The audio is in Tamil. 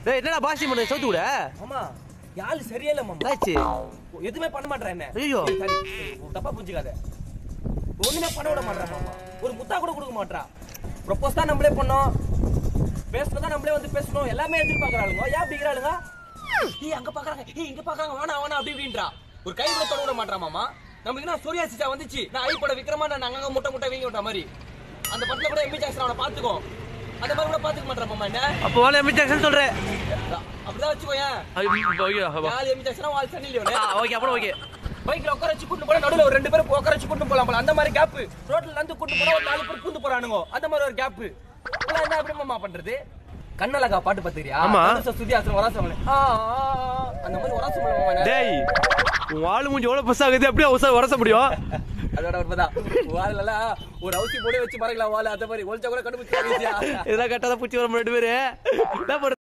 டேய் என்னடா பாசி பண்ண சவுத்து விட மாமா யாழ் சரியே இல்ல மாமா ஆச்சு எதுவுமே பண்ண மாட்டேன் என்ன ஐயோ. ஏய், சரி, ஏய், தப்பா புரிஞ்சுக்காத ஒண்ணுமே பண்ண விட மாட்டா மாமா ஒரு முத்தா கூட கொடுக்க மாட்டா ப்ரொபோஸ் தான் நம்மளே பண்ணோம் பேசுறது தான் நம்மளே வந்து பேசணும் எல்லாமே எதிர்பார்க்கறாளுங்க ஏன் அப்படிங்கிறாளுங்க ஏய் அங்க பாக்குறாங்க ஏய் இங்க பாக்குறாங்க வேணா வேணா அப்படி இப்படின்றா ஒரு கை கூட தொட விட மாட்டா மாமா நமக்கு என்ன சூர்யா சிச்சா வந்துச்சு நான் ஐ பட விக்ரமா நான் அங்கங்க முட்டை முட்டை வீங்கி விட்ட மாதிரி அந்த படத்துல கூட எம்பி ஜாக்சன் அவனை பாத்துக்கோ அந்த மாதிரி கூட பாத்துக்க மாட்டா மாமா என்ன அப்போ வாழை எம்பி ஜாக்சன் சொல்றேன் அப்படிதான் வச்சுக்கோயேன் ஓகே யாழ் எம்பி ஜாக்சன் வாழ் சன்னி லியோனே ஓகே அப்புறம் ஓகே பைக்ல உட்கார வச்சு கூட்டு போல நடுவுல ஒரு ரெண்டு பேரும் உட்கார வச்சு கூட்டு போலாம் போல அந்த மாதிரி கேப் ரோட்ல இருந்து கூட்டு போனா ஒரு நாலு பேர் கூட்டு போறானுங்க அந்த மாதிரி ஒரு கேப் என்ன எப்படி மாமா பண்றது கண்ணழகா பாட்டு பாத்துக்கிறியா ஆமா. சுத்தி ஆசனம் வராசம் அந்த மாதிரி வராசம் மாமா டேய் உன் வாழு மூஞ்சி எவ்வளவு பெருசா இருக்குது அப்படியே உச உரச முடியும் அதோட உண்மைதான் வாழல ஒரு அவுசி போட வச்சு மறைக்கலாம் வாழ அந்த மாதிரி ஒழிச்சா கூட கண்டுபிடிச்சா இதெல்லாம் கட்டாத பூச்சி வர ரெண்டு பேரு என்ன பண்றது?